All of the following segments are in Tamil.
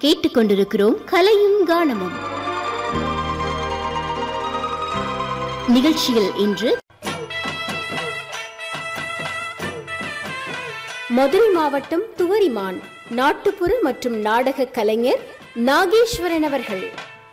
கேட்டுக்கொண்டிருக்கிறோம் கலையும் கானமும் நிகழ்ச்சியில் இன்று மதுரை மாவட்டம் துவரிமான் நாட்டுப்புற மற்றும் நாடக கலைஞர் நாகேஸ்வரன் அவர்கள்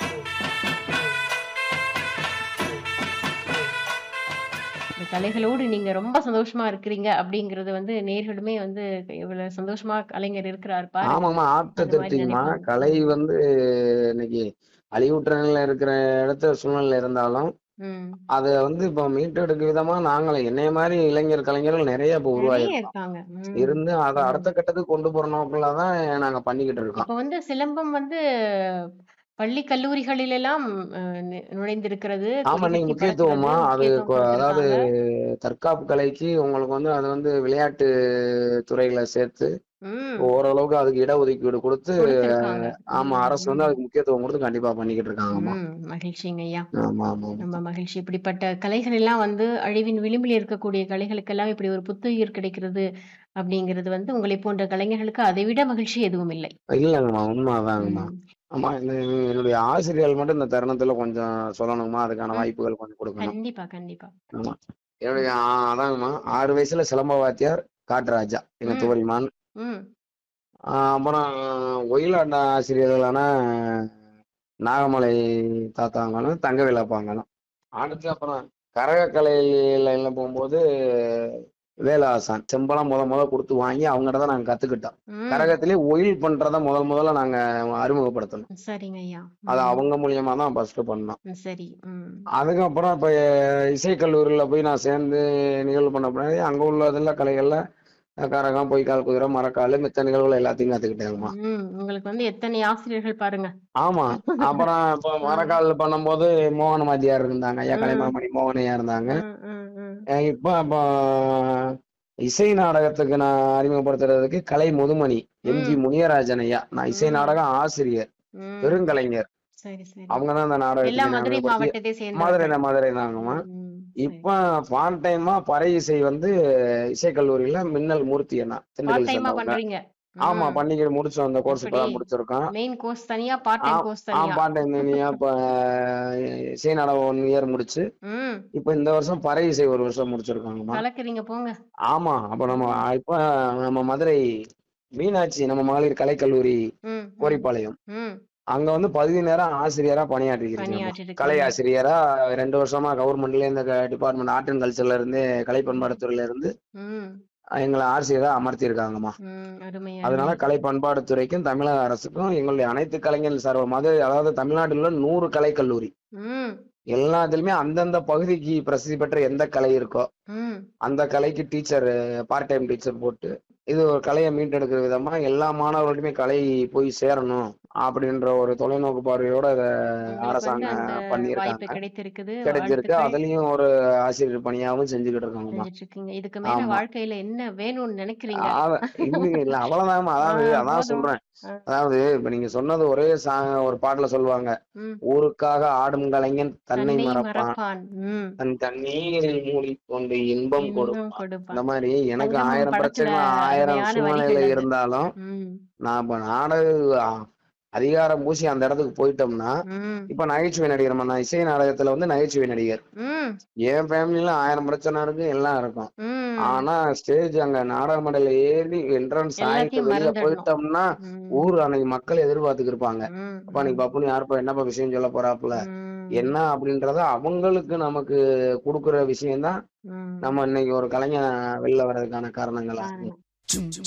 இந்த கலைகளோடு நீங்க ரொம்ப சந்தோஷமா இருக்கிறீங்க அப்படிங்கறது வந்து நேர்களுமே வந்து இவ்வளவு சந்தோஷமா கலைஞர் இருக்கிறார் பாரு ஆமாம்மா ஆப்ட அந்த மாதிரி திருப்திங்கம்மா நினைப்பாங்க. கலை வந்து இன்னைக்கு அழிவுற்ற நிலையில இருக்கிற இடத்துல சூழ்நிலை இருந்தாலும் ம். அதை வந்து இப்போ மீட்டெடுக்க விதமா நாங்களே என்னைய மாதிரி இளைஞர் கலைஞர்கள் நிறைய இப்போ நிறைய உருவாயிருக்கோம் இருக்காங்க ம். இருந்து அதை ம். அடுத்த கட்டத்துக்கு கொண்டு போற நோக்கில தான் நாங்க பண்ணிக்கிட்டு இருக்கோம் இப்ப வந்து சிலம்பம் வந்து பள்ளி கல்லூரிகளில் எல்லாம் அஹ், நு- நுழைந்திருக்கிறது ஆமா கொடி இன்னைக்கு கட்டி முக்கியத்துவமா பறக்கிறது அது முக்கியத்துவம் கொ- அதாவது கொடுத்திருக்காங்க தற்காப்பு கலைக்கு உங்களுக்கு வந்து அது வந்து விளையாட்டு துறையில சேர்த்து ம் ஓரளவுக்கு அதுக்கு இடஒதுக்கீடு கொடுத்து கொடுத்திருக்காங்க ஆமா ம், அரசு வந்து ம். அதுக்கு முக்கியத்துவம் கொடுத்து கண்டிப்பா பண்ணிக்கிட்டு இருக்காங்கம்மா ம் மகிழ்ச்சிங்க ஐயா ஆமா ஆமா ரொம்ப மகிழ்ச்சி இப்படிப்பட்ட கலைகள் எல்லாம் வந்து அழிவின் விளிம்பில் இருக்கக்கூடிய கலைகளுக்கெல்லாம் இப்படி ஒரு புத்துயிர் கிடைக்கிறது அப்படிங்கிறது வந்து உங்களை போன்ற கலைஞர்களுக்கு அதை விட மகிழ்ச்சி எதுவும் இல்லை இல்லைங்கம்மா உண்மைதாங்கம்மா ம். ஆமா இந்த என்னுடைய ஆசிரியர்கள் மட்டும் இந்த தருணத்துல கொஞ்சம் சொல்லணுமா அதுக்கான ம். வாய்ப்புகள் கொஞ்சம் கொடுக்கணும் கண்டிப்பா கண்டிப்பா ஆமா என்னுடைய ஆ- அதாங்கம்மா ஆறு வயசுல சிலம்ப வாத்தியார் காட்டுராஜா எங்க ம். துவரிமான் ம் ஆஹ் அப்புறம் ஒயிலாட்ட ஆசிரியர்களான நாகமலை தாத்தாங்களும் தங்க விழாப்பாங்களும் அடுத்து அப்புறம் கரகக்கலையில எல்லாம் போகும்போது வேலாசான் செம்பலம் முத முத கொடுத்து வாங்கி அவங்ககிட்ட தான் நாங்க கத்துக்கிட்டோம் ம். கரகத்திலே ஒயில் பண்றத முதல் முதல்ல நாங்க அறிமுகப்படுத்தணும் சரிங்க ஐயா அது ம். அவங்க மூலியமா தான் ஃபர்ஸ்ட் பண்ணோம் ம், சரி ம் அதுக்கப்புறம் இப்போ இசைக்கல்லூரியில போய் நான் சேர்ந்து நிகழ்வு பண்ண பின்னாடி அங்க உள்ளதுல கலைகள்ல கரகம் பொய்க்கால் குதிரை மரக்கால் மித்த நிகழ்வுகள் எல்லாத்தையும் கத்துக்கிட்டேங்கம்மா ம் உங்களுக்கு வந்து எத்தனை ஆசிரியர்கள் பாருங்க ஆமா அப்புறம் இப்போ மரக்கால் பண்ணும்போது மோகன மாத்தியார் இருந்தாங்க ஐயா ம். கலைமாமணி மோகனையா இருந்தாங்க ம், ம், ம். அஹ் இப்போ இப்போ இசை நாடகத்துக்கு நான் அறிமுகப்படுத்துறதுக்கு கலை முதுமணி எம்ஜி ம். முனியராஜன் ஐயா நான் இசை ம். நாடக ஆசிரியர் ம். பெருங்கலைஞர் சரி சரி அவங்க தான் இந்த நாடகத்துக்கு எல்லாம் என்னை மதுரை அறிமுகப்படுத்தி மாவட்டத்தை சேர்ந்தவர்கள் மதுரை மதுரை தாங்கம்மா ம், சரி. இப்ப பார்ட் டைமா பறை இசை வந்து இசைக்கல்லூரியில மின்னல் மூர்த்தி அண்ணா பார்ட் திண்டுக்கல் டைமா சேர்ந்தவங்க பண்றீங்க ஆமா பண்ணிக்கிட்டு முடிச்சோம் அந்த கோர்ஸ் எப்படி இப்பதான் முடிச்சிருக்கோம் மெயின் கோர்ஸ் தனியா பார்ட் ஆ டைம் கோர்ஸ் ஆ தனியா பார்ட் டைம் தனியா இப்ப இசை நாடகம் ஒன் இயர் முடிச்சு ம் இப்ப இந்த வருஷம் பறை இசை ஒரு வருஷம் முடிச்சிருக்காங்கம்மா கலக்குறீங்க போங்க ஆமா அப்ப நம்ம இப்ப நம்ம மதுரை மீனாட்சி நம்ம மகளிர் கலைக்கல்லூரி ம் ம், கோரிப்பாளையம் ம் அங்க வந்து பகுதி நேரம் ஆசிரியரா பணியாற்றிக்கிறீங்க பணியாற்றி கலை இருக்கீங்க ஆசிரியரா ரெண்டு வருஷமா கவர்மெண்ட்ல இந்த டிபார்ட்மெண்ட் ஆர்ட் அண்ட் கல்ச்சர்ல இருந்து கலை பண்பாட்டுத்துறையில இருந்து ம் எங்களை ஆசிரியரா அமர்த்தியிருக்காங்கம்மா ம் அருமை அதனால அருமை கலை பண்பாட்டுத்துறைக்கும் தமிழக அரசுக்கும் எங்களுடைய அனைத்து கலைஞர்கள் சார் மதுரை அதாவது தமிழ்நாட்டில் உள்ள நூறு கலைக்கல்லூரி ம் எல்லாத்துலயுமே அந்தந்த பகுதிக்கு பிரசித்தி பெற்ற எந்த கலை இருக்கோ ம் அந்த கலைக்கு டீச்சர் பார்ட் டைம் டீச்சர் போட்டு இது ஒரு கலையை மீட்டெடுக்கிற விதமா எல்லா மாணவர்களுக்குமே கலை போய் சேரணும் அப்படின்ற ஒரு தொலைநோக்கு பார்வையோட இதை உங்களுக்கு வந்து அரசாங்கம் அந்த வாய்ப்பு பண்ணியிருக்காங்க கிடைத்திருக்குது கிடைச்சிருக்கு வாழ்த்துக்கள் அதுலயும் ஒரு ஆசிரியர் பணியாவும் செஞ்சுக்கிட்டு இருக்காங்கம்மா செஞ்சுட்டு இருக்கீங்க இதுக்கு மேல ஆமா வாழ்க்கையில என்ன வேணும்னு நினைக்கிறீங்க அத இல்லைங்க இல்ல அவ்வளவுதான்மா ஆ அதாவது அதான் போதும் சொல்றேன் ஆ, அதாவது இப்ப நீங்க சொன்னது ஒரே சா ஒரு பாட்டுல சொல்லுவாங்க ம் ஊருக்காக ஆடும் கலைஞன் தன்னை தன்னை மறப்பான் மறப்பான் ம் தன் தண்ணீரில் மூடிக்கொண்டு இன்பம் இன்பம் கொடுப்பான் இந்த கொடுப்பான் மாதிரி எனக்கு சங்கமம் ஆயிரம் படத்துல பிரச்சனை ஆயிரம் அருமையான சூழ்நிலையில வரிகள் அது இருந்தாலும் ம் நான் இப்ப நாடக ஆ, அதிகாரம் பூசி அந்த இடத்துக்கு போயிட்டோம்னா ம் இப்ப நகைச்சுவை நடிகர் நம்ம நான் இசை நாடகத்துல வந்து நகைச்சுவை நடிகர் ம் என் ஃபேமிலில ஆயிரம் பிரச்சனை இருக்கு எல்லாம் இருக்கும் ம் ஆனா ஸ்டேஜ் அங்க நாடக மேடையில ஏறி என்ட்ரன்ஸ் ஆயிட்டு எல்லாத்தையும் வெளியில மறந்துடணும் போயிட்டோம்னா ம் ஊர் அன்னைக்கு மக்கள் எதிர்பார்த்துக்கு இருப்பாங்க ம் அப்பா நீ ம் பப்புனு யாருப்பா என்னப்பா விஷயம் சொல்ல போறாப்புல ம் என்ன அப்படின்றத அவங்களுக்கு நமக்கு கொடுக்குற விஷயம்தான் ம் நம்ம இன்னைக்கு ஒரு கலைஞன் வெளில வர்றதுக்கான காரணங்களா காரணம் Chum